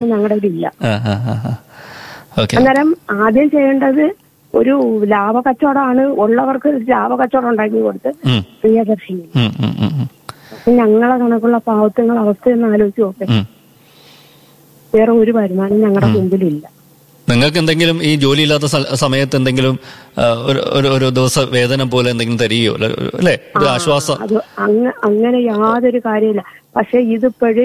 ഞങ്ങളുടെ ഇല്ല ആ ആ ആ ആ ഓക്കെ അന്നേരം ആദ്യം ചെയ്യേണ്ടത് ഒരു ലാഭ കച്ചവടമാണ് ഉള്ളവർക്ക് ലാഭ കച്ചവടം ഉണ്ടാക്കി കൊടുത്ത് ഉം, പ്രിയദർശിനി ഉം, ഉം, ഉം, ഉം, അപ്പൊ ഞങ്ങളെ കണക്കുള്ള പാവത്തുങ്ങൾ അവസ്ഥയൊന്ന് ആലോചിച്ച് നോക്കെ ഉം. വേറെ ഒരു വരുമാനം ഞങ്ങളുടെ മുമ്പിലില്ല നിങ്ങൾക്ക് എന്തെങ്കിലും ഈ ജോലിയില്ലാത്ത സ- സമയത്ത് എന്തെങ്കിലും ആ, ഒരു ഒരു ഒരു ദിവസ വേതനം പോലെ എന്തെങ്കിലും തരികയോ അല്ലെ- അല്ലേ ഒരു ആശ്വാസം അത് അങ്ങ അങ്ങനെ യാതൊരു കാര്യമില്ല പക്ഷെ ഇതിപ്പോഴ്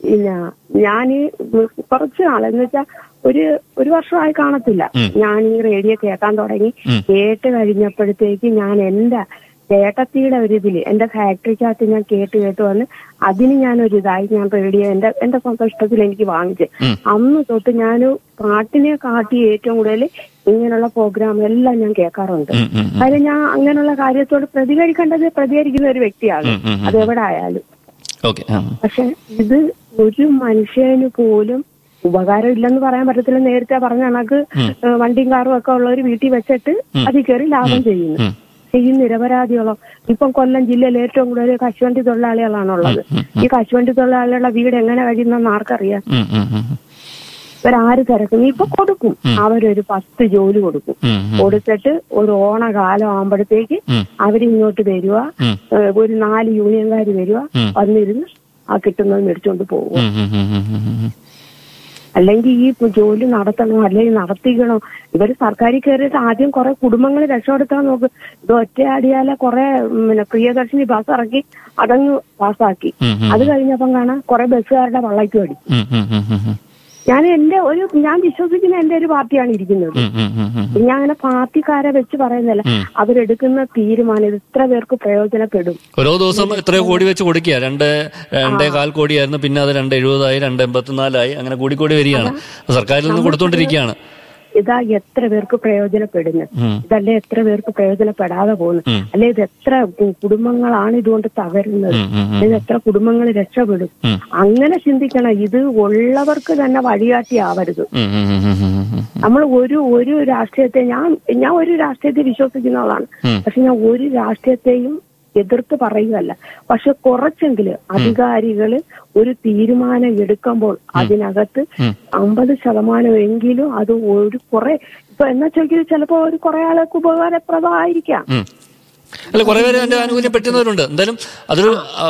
ഞാൻ കുറച്ച് നാൾ എന്ന് വെച്ചാൽ ഒരു ഒരു വർഷമായി കാണത്തില്ല ഉം. ഞാൻ ഈ റേഡിയോ കേൾക്കാൻ തുടങ്ങി ഉം. കേട്ട് കഴിഞ്ഞപ്പോഴത്തേക്ക് ഞാൻ എന്റെ ചേട്ടത്തിയുടെ ഒരു ഇതില് എന്റെ ഫാക്ടറിക്കകത്ത് ഞാൻ കേട്ട് കേട്ട് വന്ന് അതിന് ഞാനൊരു ഇതായി ഞാൻ റേഡിയോ എന്റെ എന്റെ സ്വന്തം ഇഷ്ടത്തിൽ എനിക്ക് വാങ്ങിച്ച് ഉം. അന്ന് തൊട്ട് ഞാൻ പാട്ടിനെ കാട്ടി ഏറ്റവും കൂടുതൽ ഇങ്ങനെയുള്ള പ്രോഗ്രാം എല്ലാം ഞാൻ കേൾക്കാറുണ്ട് ഉം, ഉം, ഉം. കാര്യം ഞാൻ അങ്ങനെയുള്ള കാര്യത്തോട് പ്രതികരിക്കേണ്ടത് പ്രതികരിക്കുന്ന ഒരു വ്യക്തിയാണ് ഉം, ഉം, ഉം. അത് എവിടെ ആയാലും ഓക്കെ ആ. പക്ഷെ ഇത് ഒരു മനുഷ്യന് പോലും ഉപകാരം ഇല്ലെന്ന് പറയാൻ പറ്റത്തില്ല നേരത്തെ പറഞ്ഞ കണക്ക് ഏഹ് വണ്ടിയും കാറും ഒക്കെ ഉള്ളവർ വീട്ടിൽ വെച്ചിട്ട് അതിൽ കയറി ലാഭം ചെയ്യുന്നു ഉം. ചെയ്യുന്ന നിരപരാധികളോ ഇപ്പം കൊല്ലം ജില്ലയിൽ ഏറ്റവും കൂടുതൽ കശുവണ്ടി തൊഴിലാളികളാണുള്ളത് ഈ കശുവണ്ടി തൊഴിലാളികളുടെ വീട് എങ്ങനെ കഴിയുന്നെന്ന് ആർക്കറിയാം ഉം, ഉം, ഉം, ഇവരാര് തിരക്കും ഇപ്പൊ കൊടുക്കും അവരൊരു പത്ത് ജോലി കൊടുക്കും ഉം, ഉം. കൊടുത്തിട്ട് ഒരു ഓണകാലം ആകുമ്പോഴത്തേക്ക് ഉം. അവരിങ്ങോട്ട് വരിക ഉം. ഏഹ് ഒരു നാല് യൂണിയൻകാർ വരിക ഉം. വന്നിരുന്ന് ആ കിട്ടുന്നത് മേടിച്ചോണ്ട് പോകും ഉം, ഉം, ഉം, ഉം, ഉം, ഉം. അല്ലെങ്കിൽ ഈ ജോലി നടത്തണോ അല്ലെങ്കിൽ നടത്തിക്കണോ ഇവര് സർക്കാരിൽ കയറിയിട്ട് ആദ്യം കുറെ കുടുംബങ്ങൾ രക്ഷപ്പെടുത്താൻ നോക്ക് ഇത് ഒറ്റയാടിയാലെ കുറെ പിന്നെ പ്രിയദർശിനി ബസ് ഇറക്കി അതങ്ങ് പാസ്സാക്കി ഉം, ഉം. അത് കഴിഞ്ഞപ്പം കാണാം കുറെ ബസ്സുകാരുടെ വള്ളയ്ക്ക് അടി ഉം, ഉം, ഉം, ഉം, ഉം. ഞാൻ എന്റെ ഒരു ഞാൻ വിശ്വസിക്കുന്ന എന്റെ ഒരു പാർട്ടിയാണ് ഇരിക്കുന്നത് ഉം, ഉം, ഉം, ഉം. ഞാൻ അങ്ങനെ പാർട്ടിക്കാരെ വെച്ച് പറയുന്നില്ല ഉം. അവരെടുക്കുന്ന തീരുമാനം ഇത് ഇത്ര പേർക്ക് പ്രയോജനപ്പെടും ഓരോ ദിവസം എത്രയോ കോടി വെച്ച് കൊടുക്കുക രണ്ട് രണ്ടേ കാൽ കോടിയായിരുന്നു പിന്നെ അത് രണ്ട് എഴുപതായി രണ്ട് എൺപത്തിനാലായി അങ്ങനെ കൂടി കൂടി വരികയാണ് സർക്കാരിൽ നിന്ന് കൊടുത്തോണ്ടിരിക്കുകയാണ് ഇതാ എത്ര പേർക്ക് പ്രയോജനപ്പെടുന്നത് ഉം. ഇതല്ലേ എത്ര പേർക്ക് പ്രയോജനപ്പെടാതെ പോകുന്നു ഉം. അല്ലെ ഇത് എത്ര കു- കുടുംബങ്ങളാണ് ഇതുകൊണ്ട് തകരുന്നത് ഉം, ഉം, ഉം. ഇത് എത്ര കുടുംബങ്ങൾ രക്ഷപ്പെടും ഉം. അങ്ങനെ ചിന്തിക്കണം ഇത് ഉള്ളവർക്ക് തന്നെ വഴികാട്ടിയാവരുത് ഉം, ഉം, ഉം, ഉം, ഉം, ഉം. നമ്മൾ ഒരു ഒരു രാഷ്ട്രീയത്തെ ഞാൻ ഞാൻ ഒരു രാഷ്ട്രീയത്തെ വിശ്വസിക്കുന്ന ആളാണ് ഉം. പക്ഷെ ഞാൻ ഒരു രാഷ്ട്രീയത്തെയും എതിർത്ത് പറയുകയല്ല പക്ഷെ കുറച്ചെങ്കിലും അധികാരികള് ഒരു തീരുമാനം എടുക്കുമ്പോൾ അതിനകത്ത് ഉം. അമ്പത് ശതമാനമെങ്കിലും അത് ഒരു കുറെ ഇപ്പൊ എന്നാ ചോദിക്കുന്നത് ചിലപ്പോ ഒരു കുറെ ആൾക്ക് ഉപകാരപ്രദമായിരിക്കാം ഉം. അല്ല കുറെ പേര് അതിന്റെ ആനുകൂല്യം പറ്റുന്നവരുണ്ട് എന്തായാലും അതൊരു ആ,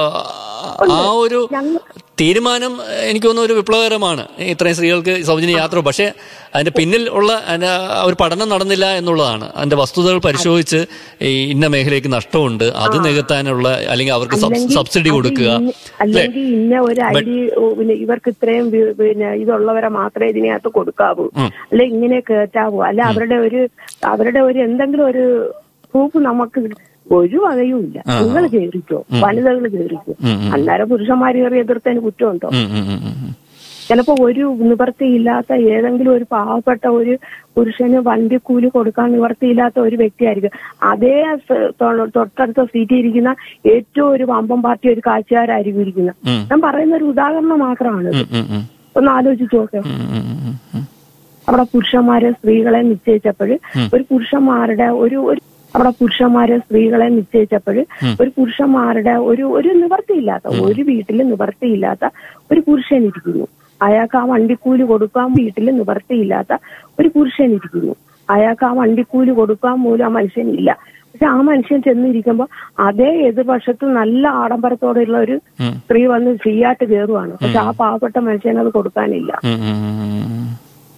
ആ ഒരു തീരുമാനം എനിക്ക് തോന്നുന്നു ഒരു വിപ്ലവകരമാണ് ഇത്രയും സ്ത്രീകൾക്ക് സൗജന്യ യാത്ര പക്ഷേ അതിന്റെ പിന്നിൽ ഉള്ള അതിന്റെ ആ ഒരു പഠനം നടന്നില്ല എന്നുള്ളതാണ് അതിന്റെ വസ്തുതകൾ പരിശോധിച്ച് ഈ ഇന്ന മേഖലയ്ക്ക് നഷ്ടമുണ്ട് അത് നികത്താനുള്ള അല്ലെങ്കിൽ അവർക്ക് സബ്- സബ്സിഡി കൊടുക്കുക ഇന്ന- അല്ലേ അല്ലെങ്കിൽ ഇന്ന ഒരു ഐ ഡി പിന്നെ ഇവർക്ക് ഇത്രയും വി- പിന്നെ ഇതുള്ളവരെ മാത്രമേ ഇതിനകത്ത് കൊടുക്കാവൂ ഉം. അല്ലെ ഇങ്ങനെ കേറ്റാവൂ അല്ലെ അവരുടെ ഒരു അവരുടെ ഒരു എന്തെങ്കിലും ഒരു പ്രൂഫ് നമുക്ക് ഒരു വകയും ഇല്ല നിങ്ങൾ കയറിക്കോ വനിതകൾ കയറിക്കോ ഉം, ഉം. അന്നേരം പുരുഷന്മാർ കയറി എതിർത്തതിന് കുറ്റമുണ്ടോ ഉം, ഉം, ഉം, ഉം. ചിലപ്പോ ഒരു നിവർത്തിയില്ലാത്ത ഏതെങ്കിലും ഒരു പാവപ്പെട്ട ഒരു പുരുഷന് വണ്ടിക്കൂലി കൊടുക്കാൻ നിവർത്തിയില്ലാത്ത ഒരു വ്യക്തിയായിരിക്കും അതേ സ- തൊ- തൊട്ടടുത്ത സീറ്റിൽ ഇരിക്കുന്ന ഏറ്റവും ഒരു വമ്പം പാർട്ടി ഒരു കാഴ്ചക്കാരായിരിക്കും ഇരിക്കുന്നത് ഉം. ഞാൻ പറയുന്ന ഒരു ഉദാഹരണം മാത്രമാണ് ഉം, ഉം, ഉം. ഒന്ന് ആലോചിച്ച് നോക്കാം ഉം, ഉം, ഉം, ഉം. അവിടെ പുരുഷന്മാരെ സ്ത്രീകളെ നിശ്ചയിച്ചപ്പോൾ ഒരു പുരുഷന്മാരുടെ ഒരു ഒരു അവിടെ പുരുഷന്മാരെ സ്ത്രീകളെ നിശ്ചയിച്ചപ്പോൾ ഒരു പുരുഷന്മാരുടെ ഒരു ഒരു നിവർത്തിയില്ലാത്ത ഒരു വീട്ടിൽ നിവർത്തിയില്ലാത്ത ഒരു പുരുഷൻ ഇരിക്കുന്നു അയാൾക്ക് ആ വണ്ടിക്കൂലി കൊടുക്കാൻ വീട്ടിൽ നിവർത്തിയില്ലാത്ത ഒരു പുരുഷൻ ഇരിക്കുന്നു അയാൾക്ക് ആ വണ്ടിക്കൂലി കൊടുക്കാൻ പോലും ആ മനുഷ്യനില്ല പക്ഷെ ആ മനുഷ്യൻ ചെന്നിരിക്കുമ്പോൾ അതേ എതിർവശത്ത് നല്ല ആഡംബരത്തോടെയുള്ള ഒരു ഉം. സ്ത്രീ വന്ന് ഫ്രീ ആയിട്ട് കയറുവാണ് പക്ഷെ ആ പാവപ്പെട്ട മനുഷ്യന് അത് കൊടുക്കാനില്ല ഉം, ഉം, ഉം, ഉം.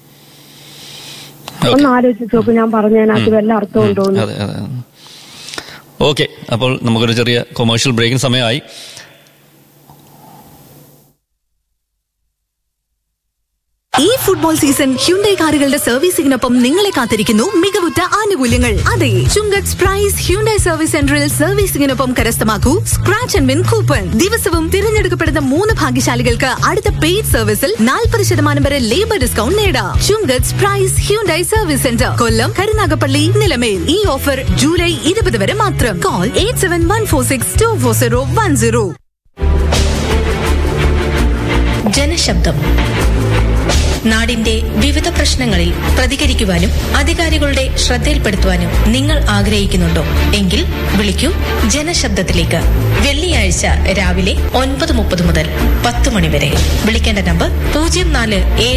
ഒന്ന് ആലോചിച്ച് നോക്ക് ഞാൻ പറഞ്ഞതിനകത്ത് വല്ല അർത്ഥം ഉണ്ടോ എന്ന് അതെ അതെ ഓക്കെ അപ്പോൾ നമുക്കൊരു ചെറിയ കൊമേഴ്ഷ്യൽ ബ്രേക്കിന് സമയമായി ഈ ഫുട്ബോൾ സീസൺ ഹ്യുണ്ടൈ കാറുകളുടെ സർവീസിംഗിനൊപ്പം നിങ്ങളെ കാത്തിരിക്കുന്നു മികവുറ്റ ആനുകൂല്യങ്ങൾ അതെ ചുങ്കത്ത് പ്രൈസ് ഹ്യുണ്ടൈ സർവീസ് സെന്ററിൽ സർവീസിംഗിനൊപ്പം കരസ്ഥമാക്കൂ സ്ക്രാച്ച് ആൻഡ് വിൻ കൂപ്പൺ ദിവസവും തിരഞ്ഞെടുക്കപ്പെടുന്ന മൂന്ന് ഭാഗ്യശാലികൾക്ക് അടുത്ത പെയ്ഡ് സർവീസിൽ നാൽപ്പത് ശതമാനം വരെ ലേബർ ഡിസ്കൗണ്ട് നേടാം Chunkath Prize Hyundai service centre Kollam Karunagappally Nilamel ഈ ഓഫർ ജൂലൈ ഇരുപത് വരെ മാത്രം call eight seven one four six two four zero one zero ജനശബ്ദം നാടിന്റെ വിവിധ പ്രശ്നങ്ങളിൽ പ്രതികരിക്കുവാനും അധികാരികളുടെ ശ്രദ്ധയിൽപ്പെടുത്തുവാനും നിങ്ങൾ ആഗ്രഹിക്കുന്നുണ്ടോ എങ്കിൽ വിളിക്കൂ ജനശബ്ദത്തിലേക്ക് വെള്ളിയാഴ്ച രാവിലെ ഒൻപത് മുപ്പത് മുതൽ പത്ത് മണി വരെ വിളിക്കേണ്ട നമ്പർ പൂജ്യം നാല് ഏഴ്